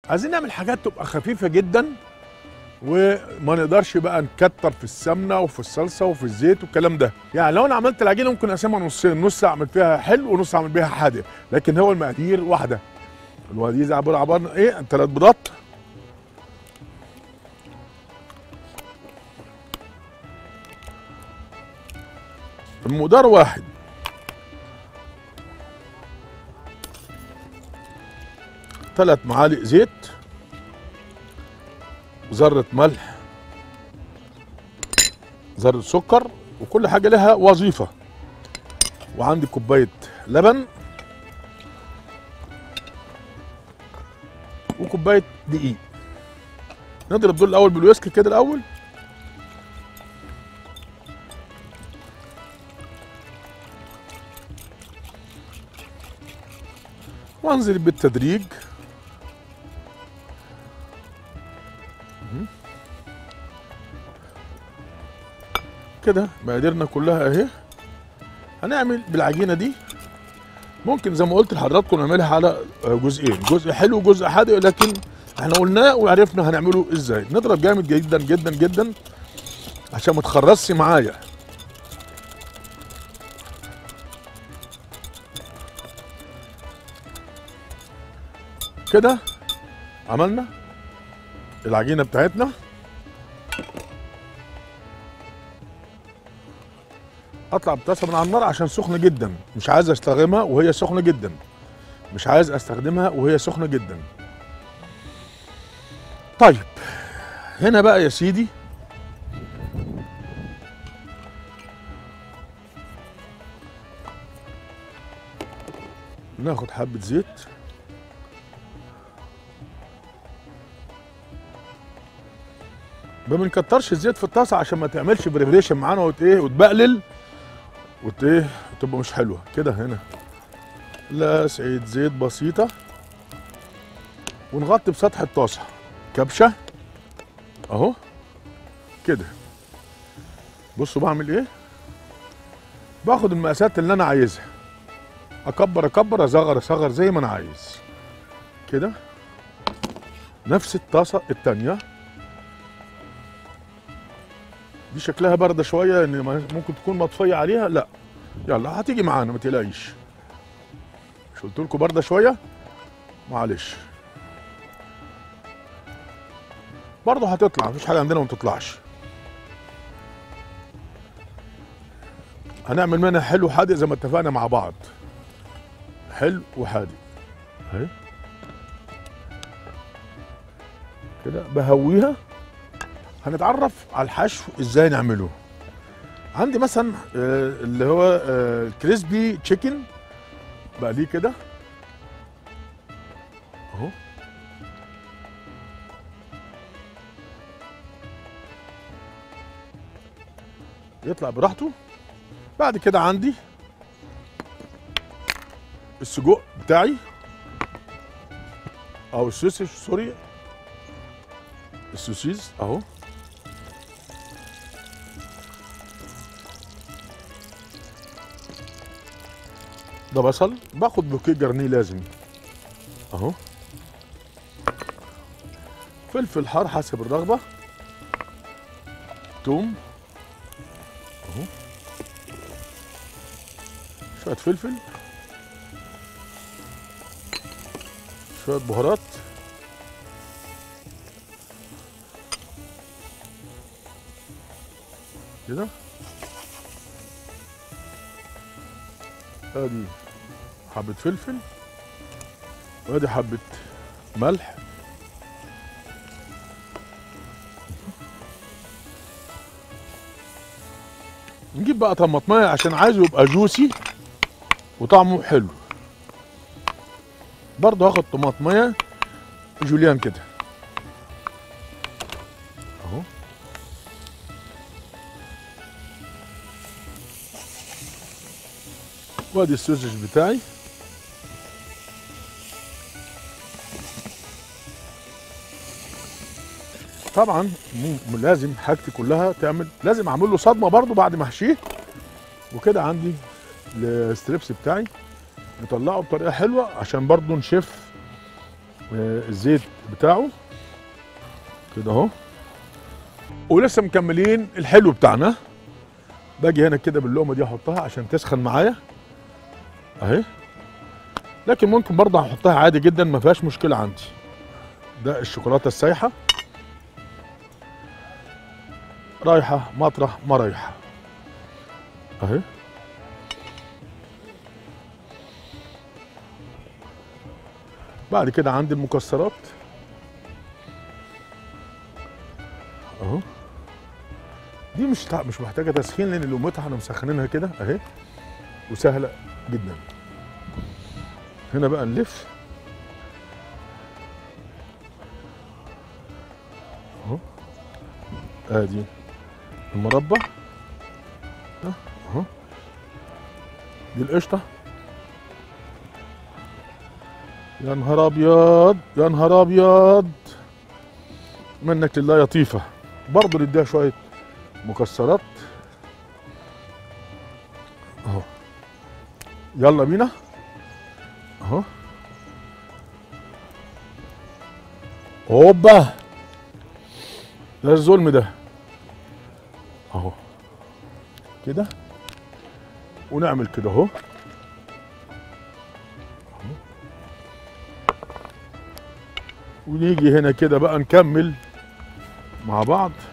عايزين نعمل حاجات تبقى خفيفه جدا وما نقدرش بقى نكتر في السمنه وفي الصلصه وفي الزيت والكلام ده يعني لو انا عملت العجينه ممكن اقسمها نصين نص اعمل فيها حلو ونص اعمل بيها حادق لكن هو المقادير واحده الواديز عباره عباره عن ايه ثلاث بيضات المقدار واحد ثلاث معالق زيت ذرة ملح ذرة سكر وكل حاجة لها وظيفة وعندي كوباية لبن وكوباية دقيق نضرب دول الأول بالويسك كده الأول وانزل بالتدريج كده مقاديرنا كلها اهي هنعمل بالعجينه دي ممكن زي ما قلت لحضراتكم نعملها على جزئين جزء حلو وجزء حادق لكن احنا قلناه وعرفنا هنعمله ازاي نضرب جامد جدا جدا جدا عشان ما تخرصش معايا كده عملنا العجينه بتاعتنا اطلع بالطاسه من على النار عشان سخنه جدا مش عايز استخدمها وهي سخنه جدا مش عايز استخدمها وهي سخنه جدا طيب هنا بقى يا سيدي ناخد حبه زيت ما بنكترش الزيت في الطاسه عشان ما تعملش بريفريشن معانا وت ايه وتبقلل وت ايه تبقى مش حلوه كده هنا لسعه زيت بسيطه ونغطي بسطح الطاسه كبشه اهو كده بصوا بعمل ايه باخد المقاسات اللي انا عايزها اكبر اكبر اصغر اصغر زي ما انا عايز كده نفس الطاسه التانيه دي شكلها بارده شويه ان ممكن تكون مطفيه عليها لا يلا هتيجي معانا ما تقلقيش مش قلت لكم بارده شويه معلش برضه هتطلع مفيش حاجه عندنا ما تطلعش هنعمل منها حلو حادق زي ما اتفقنا مع بعض حلو وحادق اهي كده بهويها هنتعرف على الحشو ازاي نعمله عندي مثلا آه، اللي هو آه، كريسبي تشيكن بقليه كده اهو يطلع براحته بعد كده عندي السجق بتاعي او السوسيس سوري السوسيس اهو ده بصل باخد بوكيه جرنيه لازم اهو فلفل حار حسب الرغبه توم اهو شويه فلفل شويه بهارات كده ادي حبة فلفل وادي حبة ملح نجيب بقى طماطمايه عشان عايزه يبقى جوسي وطعمه حلو برضه هاخد طماطمايه جوليان كده اهو وادي السوسج بتاعي طبعا مو- لازم حاجتي كلها تعمل لازم اعمل له صدمه برضو بعد ما احشيه وكده عندي الستريبس بتاعي نطلعه بطريقه حلوه عشان برضو نشف آه، الزيت بتاعه كده اهو ولسه مكملين الحلو بتاعنا باجي هنا كده باللقمه دي احطها عشان تسخن معايا اهي لكن ممكن برضه احطها عادي جدا ما فيهاش مشكله عندي ده الشوكولاته السايحه رايحه مطرح ما رايحه اهي بعد كده عندي المكسرات اهو دي مش تع- مش محتاجه تسخين لان لقمتها احنا مسخنينها كده اهي وسهله جدا هنا بقى نلف اهو ادي المربى ده اهو دي القشطه يا نهار ابيض يا نهار ابيض منك لله لطيفه برضه نديها شويه مكسرات اهو يلا بينا اهو هوبا ده الظلم ده اهو كده ونعمل كده اهو أهو. ونيجي هنا كده بقى نكمل مع بعض